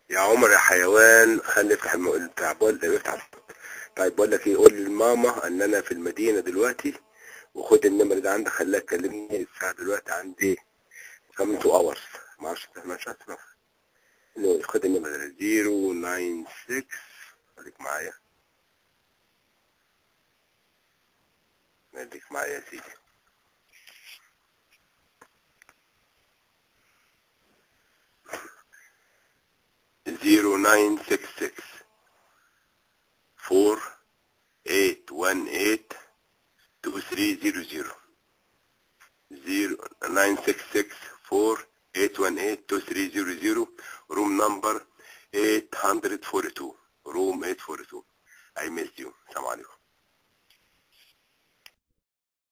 يا عمر يا حيوان خلي يفتح الم... بتاع بقول يفتح طيب بقول لك ايه قول لماما ان انا في المدينه دلوقتي وخد النمر ده عندك خليها تكلمني الساعه دلوقتي عندي كمان تو اورز ما اعرفش ما اعرفش انه خد النمر ده 096 خليك معايا خليك معايا يا سيدي zero nine six six four eight one eight two three zero zero zero nine six six four eight one eight two three zero zero room number eight hundred forty two room eight forty two I miss you السلام عليكم